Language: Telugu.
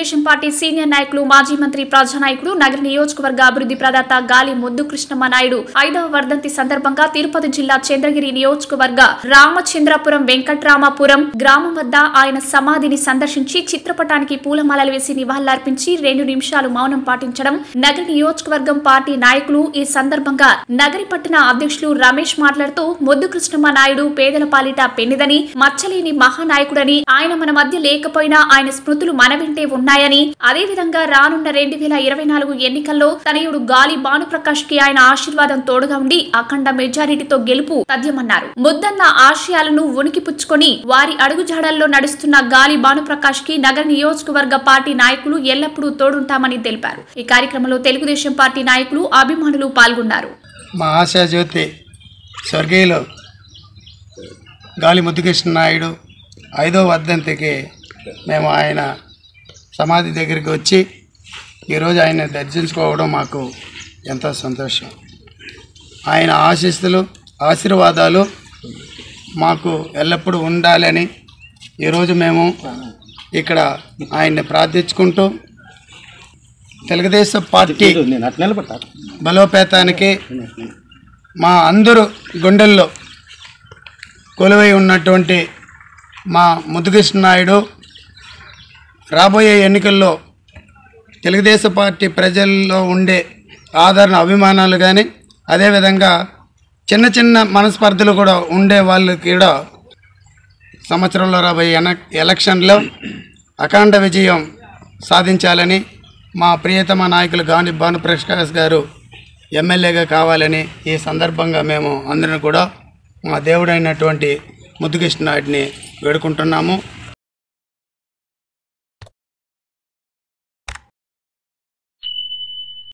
తెలుగుదేశం పార్టీ సీనియర్ నాయకులు మాజీ మంత్రి ప్రజానాయకుడు నగర నియోజకవర్గ అభివృద్ధి ప్రదాత గాలి ముద్దు కృష్ణమ్మ నాయుడు ఐదవ వర్ధంతి సందర్భంగా తిరుపతి జిల్లా చంద్రగిరి నియోజకవర్గ రామచంద్రపురం వెంకట్రామపురం గ్రామం వద్ద ఆయన సమాధిని సందర్శించి చిత్రపటానికి పూలమాలలు వేసి నివాళులర్పించి రెండు నిమిషాలు మౌనం పాటించడం నగర నియోజకవర్గం పార్టీ నాయకులు ఈ సందర్భంగా నగరి పట్టణ అధ్యక్షులు రమేష్ మాట్లాడుతూ ముద్దు కృష్ణమ్మ నాయుడు పేదల పాలిట పెన్నిదని మచ్చలేని మహానాయకుడని ఆయన మన మధ్య లేకపోయినా ఆయన స్మృతులు మన వెంటే ఉన్నాయని అదేవిధంగా రానున్న రెండు వేల ఇరవై నాలుగు ఎన్నికల్లో తనయుడు గాలి భానుప్రకాష్ కి ఆయన ఆశీర్వాదం తోడుగా ఉండి అఖండ మెజారిటీతో గెలుపు తథ్యమన్నారు ముద్దన్న ఆశయాలను ఉనికి పుచ్చుకొని వారి అడుగుజాడల్లో నడుస్తున్న గాలి భానుప్రకాష్ కి నగర నియోజకవర్గ పార్టీ నాయకులు ఎల్లప్పుడూ తోడుంటామని తెలిపారు ఈ కార్యక్రమంలో తెలుగుదేశం పార్టీ నాయకులు అభిమానులు పాల్గొన్నారు మా ఆశాజ్యోతి స్వర్గీయులు గాలి ముద్దుకృష్ణ నాయుడు ఐదో వర్ధంతికి మేము ఆయన సమాధి దగ్గరికి వచ్చి ఈరోజు ఆయన దర్శించుకోవడం మాకు ఎంతో సంతోషం ఆయన ఆశీస్సులు ఆశీర్వాదాలు మాకు ఎల్లప్పుడూ ఉండాలని ఈరోజు మేము ఇక్కడ ఆయన్ని ప్రార్థించుకుంటూ తెలుగుదేశం పార్టీ బలోపేతానికి మా అందరూ గుండెల్లో కొలువై ఉన్నటువంటి మా ముద్దుకృష్ణ నాయుడు రాబోయే ఎన్నికల్లో తెలుగుదేశం పార్టీ ప్రజల్లో ఉండే ఆదరణ అభిమానాలు కానీ అదేవిధంగా చిన్న చిన్న మనస్పర్ధలు కూడా ఉండే వాళ్ళకి కూడా సంవత్సరంలో రాబోయే ఎన ఎలక్షన్లో అఖండ విజయం సాధించాలని మా ప్రియతమ నాయకులు గాని భానుప్రకాష్ గారు ఎమ్మెల్యేగా కావాలని ఈ సందర్భంగా మేము అందరం కూడా మా దేవుడైనటువంటి ముద్దుకృష్ణ నాయుడిని వేడుకుంటున్నాము